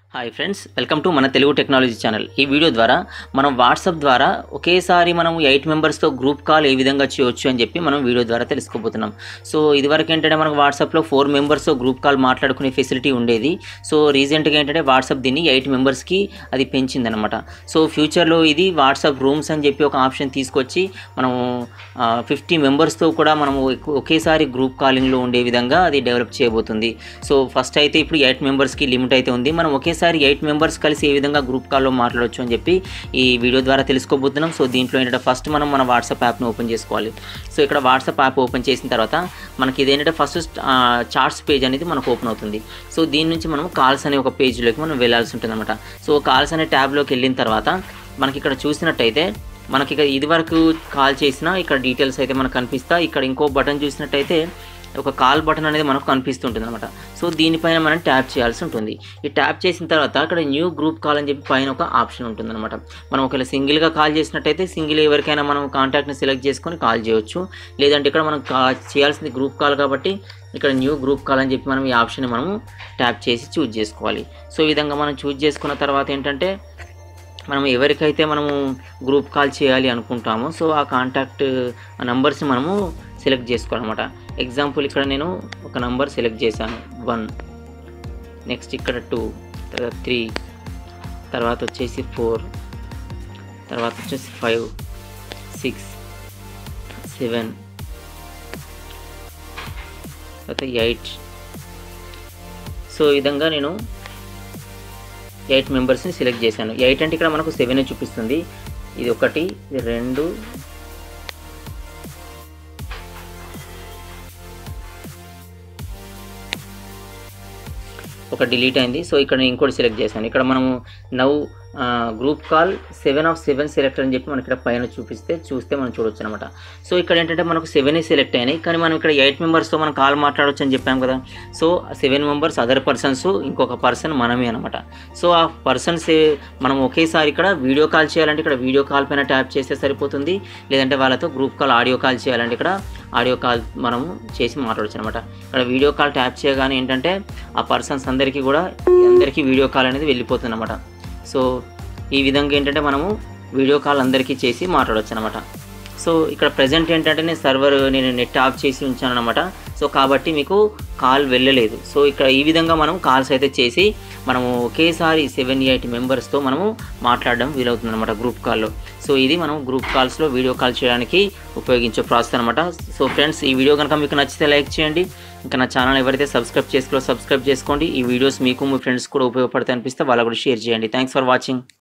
hi friends welcome to మన Telugu technology channel ఈ video ద్వారా మనం వాట్సాప్ ద్వారా ఒకేసారి మనం ఎయిట్ మెంబర్స్తో గ్రూప్ కాల్ ఏ విధంగా చేయొచ్చు అని చెప్పి మనం వీడియో ద్వారా తెలుసుకోబోతున్నాం సో ఇదివరకు ఏంటంటే మనకు వాట్సాప్లో ఫోర్ మెంబర్స్తో గ్రూప్ కాల్ మాట్లాడుకునే ఫెసిలిటీ ఉండేది సో రీసెంట్గా ఏంటంటే వాట్సాప్ దీన్ని ఎయిట్ మెంబర్స్కి అది పెంచిందనమాట సో ఫ్యూచర్లో ఇది వాట్సాప్ రూమ్స్ అని చెప్పి ఒక ఆప్షన్ తీసుకొచ్చి మనం ఫిఫ్టీ మెంబర్స్తో కూడా మనము ఎక్కు- ఒకేసారి గ్రూప్ కాలింగ్లో ఉండే విధంగా అది డెవలప్ చేయబోతుంది సో ఫస్ట్ అయితే ఇప్పుడు ఎయిట్ మెంబర్స్కి లిమిట్ అయితే ఉంది మనం ఒకేసారి ఎయిట్ మెంబర్స్ కలిసి ఏ విధంగా గ్రూప్ కాల్లో మాట్లాడవచ్చు అని చెప్పి ఈ వీడియో ద్వారా తెలుసుకోబోతున్నాం సో దీంట్లో ఏంటంటే ఫస్ట్ మనం మన వాట్సాప్ యాప్ని ఓపెన్ చేసుకోవాలి సో ఇక్కడ వాట్సాప్ యాప్ ఓపెన్ చేసిన తర్వాత మనకి ఇదేంటంటే ఫస్ట్ చార్ట్స్ పేజ్ అనేది మనకు ఓపెన్ అవుతుంది సో దీని నుంచి మనం కాల్స్ అనే ఒక పేజ్లోకి మనం వెళ్ళాల్సి ఉంటుంది అనమాట సో కాల్స్ అనే ట్యాబ్లోకి వెళ్ళిన తర్వాత మనకి ఇక్కడ చూసినట్టయితే మనకి ఇక్కడ ఇది వరకు కాల్ చేసిన ఇక్కడ డీటెయిల్స్ అయితే మనకు కనిపిస్తా ఇక్కడ ఇంకో బటన్ చూసినట్టయితే ఒక కాల్ బటన్ అనేది మనకు కనిపిస్తుంటుంది అనమాట సో దీనిపైన మనం ట్యాప్ చేయాల్సి ఉంటుంది ఈ ట్యాప్ చేసిన తర్వాత అక్కడ న్యూ గ్రూప్ కాల్ అని చెప్పి పైన ఒక ఆప్షన్ ఉంటుంది అనమాట మనం ఒకవేళ సింగిల్గా కాల్ చేసినట్టయితే సింగిల్ ఎవరికైనా మనం కాంటాక్ట్ని సెలెక్ట్ చేసుకొని కాల్ చేయొచ్చు లేదంటే ఇక్కడ మనం కా చేయాల్సింది గ్రూప్ కాల్ కాబట్టి ఇక్కడ న్యూ గ్రూప్ కాల్ అని చెప్పి మనం ఈ ఆప్షన్ మనము ట్యాప్ చేసి చూజ్ చేసుకోవాలి సో ఈ విధంగా మనం చూజ్ చేసుకున్న తర్వాత ఏంటంటే మనం ఎవరికైతే మనము గ్రూప్ కాల్ చేయాలి అనుకుంటామో సో ఆ కాంటాక్ట్ నంబర్స్ని మనము సెలెక్ట్ చేసుకోవాలన్నమాట ఎగ్జాంపుల్ ఇక్కడ నేను ఒక నంబర్ సెలెక్ట్ చేశాను వన్ నెక్స్ట్ ఇక్కడ టూ తర్వాత త్రీ తర్వాత వచ్చేసి ఫోర్ తర్వాత వచ్చేసి ఫైవ్ సిక్స్ సెవెన్ తర్వాత ఎయిట్ సో ఈ విధంగా నేను ఎయిట్ మెంబర్స్ని సెలెక్ట్ చేశాను ఎయిట్ అంటే ఇక్కడ మనకు సెవెన్ చూపిస్తుంది ఇది ఒకటి ఇది రెండు ఒక డిలీట్ అయింది సో ఇక్కడ నేను ఇంకోటి సెలెక్ట్ చేశాను ఇక్కడ మనము now group call seven of seven select అని చెప్పి మనకి ఇక్కడ పైన చూపిస్తే చూస్తే మనం చూడొచ్చు అనమాట సో ఇక్కడ ఏంటంటే మనకు సెవెన్ సెలెక్ట్ అయినాయి కానీ మనం ఇక్కడ ఎయిట్ మెంబర్స్తో మనం కాల్ మాట్లాడవచ్చు అని చెప్పాం కదా so seven members other persons ఇంకొక పర్సన్ మనమే అనమాట సో ఆ పర్సన్స్ మనం ఒకేసారి ఇక్కడ వీడియో కాల్ చేయాలంటే ఇక్కడ వీడియో కాల్ పైన ట్యాప్ చేస్తే సరిపోతుంది లేదంటే వాళ్ళతో గ్రూప్ కాల్ ఆడియో కాల్ చేయాలంటే ఇక్కడ ఆడియో కాల్ మనము చేసి మాట్లాడచ్చు అనమాట ఇక్కడ వీడియో కాల్ ట్యాప్ చేయగానే ఏంటంటే ఆ పర్సన్స్ అందరికీ కూడా అందరికీ వీడియో కాల్ అనేది వెళ్ళిపోతుంది అనమాట సో ఈ విధంగా ఏంటంటే మనము వీడియో కాల్ అందరికీ చేసి మాట్లాడవచ్చు అనమాట సో ఇక్కడ ప్రజెంట్ ఏంటంటే నేను సర్వర్ నేను నెట్ ఆఫ్ చేసి ఉంచాను అనమాట సో కాబట్టి మీకు కాల్ వెళ్ళలేదు సో ఇక్కడ ఈ విధంగా మనం కాల్స్ అయితే చేసి మనము ఒకేసారి సెవెన్ ఎయిట్ మెంబర్స్తో మనము మాట్లాడడం వీలవుతుంది అనమాట గ్రూప్ కాల్లో సో ఇది మనం గ్రూప్ కాల్స్లో వీడియో కాల్ చేయడానికి ఉపయోగించే ప్రాసెస్ అనమాట సో ఫ్రెండ్స్ ఈ వీడియో కనుక మీకు నచ్చితే లైక్ చేయండి ఇంకా నా ఛానల్ ఎవరైతే సబ్స్క్రైబ్ చేసుకోలో సబ్స్క్రైబ్ చేసుకోండి ఈ వీడియోస్ మీకు మీ ఫ్రెండ్స్ కూడా ఉపయోగపడతాయి అనిపిస్తే వాళ్ళకు కూడా షేర్ చేయండి థ్యాంక్స్ ఫర్ వాచింగ్